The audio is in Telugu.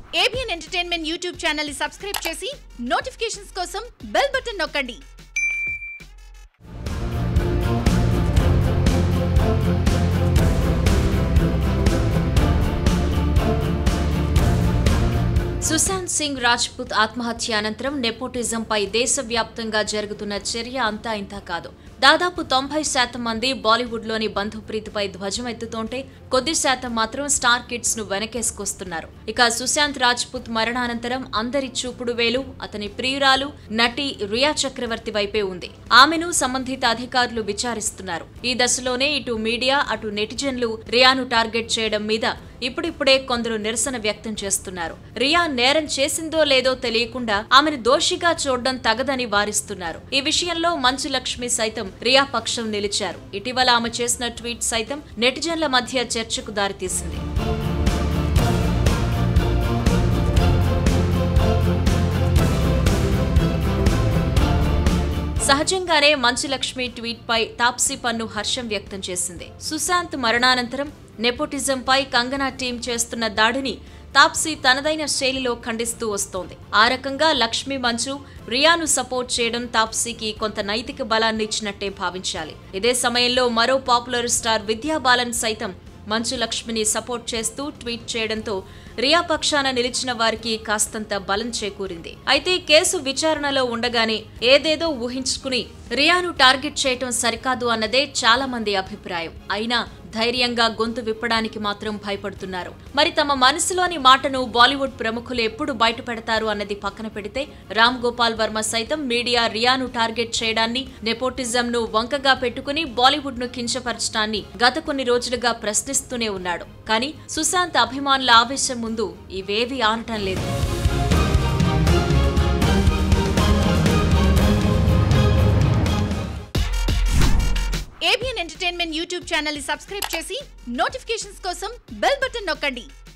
ఏబిఎన్ ఎంటర్టైన్మెంట్ యూట్యూబ్ ఛానల్ ని సబ్స్క్రైబ్ చేసి నోటిఫికేషన్స్ కోసం బెల్ బటన్ నొక్కండి సుశాంత్ సింగ్ రాజ్పుత్ ఆత్మహత్య అనంతరం నెపోటిజంపై దేశవ్యాప్తంగా జరుగుతున్న చర్య అంతా ఇంతా కాదు దాదాపు తొంభై శాతం మంది బాలీవుడ్లోని బంధుప్రీతిపై ధ్వజం ఎత్తుతుంటే కొద్ది శాతం మాత్రం స్టార్ కిడ్స్ ను వెనకేసుకొస్తున్నారు ఇక సుశాంత్ రాజ్పుత్ మరణానంతరం అందరి చూపుడు వేలు అతని ప్రియురాలు నటి రియా చక్రవర్తి వైపే ఉంది ఆమెను సంబంధిత అధికారులు విచారిస్తున్నారు ఈ దశలోనే ఇటు మీడియా అటు నెటిజన్లు రియాను టార్గెట్ చేయడం మీద ఇప్పుడిప్పుడే కొందరు నిరసన వ్యక్తం చేస్తున్నారు రియా నేరం చేసిందో లేదో తెలియకుండా ఆమెను దోషిగా చూడడం తగదని వారిస్తున్నారు ఈ విషయంలో మంచు లక్ష్మి సైతం రియా పక్షం నిలిచారు ఇటీవల ఆమె చేసిన ట్వీట్ సైతం నెటిజన్ల మధ్య చర్చకు దారితీసింది సహజంగానే మంచులక్ష్మి ట్వీట్ పై తాప్సీ పన్ను హర్షం వ్యక్తం చేసింది సుశాంత్ మరణానంతరం నెపోటిజంపై కంగనా టీం చేస్తున్న దాడిని తాప్సీ తనదైన శైలిలో ఖండిస్తూ వస్తోంది ఆ రకంగా లక్ష్మి మంచు రియాను సపోర్ట్ చేయడం తాప్సీకి కొంత నైతిక బలాన్ని ఇచ్చినట్టే భావించాలి ఇదే సమయంలో మరో పాపులర్ స్టార్ విద్యా బాలన్ సైతం మంచు లక్ష్మిని సపోర్ట్ చేస్తూ ట్వీట్ చేయడంతో రియా పక్షాన నిలిచిన వారికి కాస్తంత బలం చేకూరింది అయితే కేసు విచారణలో ఉండగానే ఏదేదో ఊహించుకుని రియాను టార్గెట్ చేయటం సరికాదు అన్నదే చాలా మంది అభిప్రాయం అయినా ధైర్యంగా గొంతు విప్పడానికి మాత్రం భయపడుతున్నారు మరి తమ మనసులోని మాటను బాలీవుడ్ ప్రముఖులు ఎప్పుడు బయట పెడతారు అన్నది పక్కన పెడితే రామ్ గోపాల్ వర్మ సైతం మీడియా రియాను టార్గెట్ చేయడాన్ని నెపోటిజం ను వంకగా పెట్టుకుని బాలీవుడ్ ను కించపరచడాన్ని గత కొన్ని రోజులుగా ప్రశ్నిస్తూనే ఉన్నాడు కానీ సుశాంత్ అభిమానుల ఆవేశం ముందు ఇవేవి ఆనటం లేదు ఏబిఎన్ ఎంటర్టైన్మెంట్ యూట్యూబ్ ఛానల్ ని సబ్స్క్రైబ్ చేసి నోటిఫికేషన్స్ కోసం బెల్ బటన్ నొక్కండి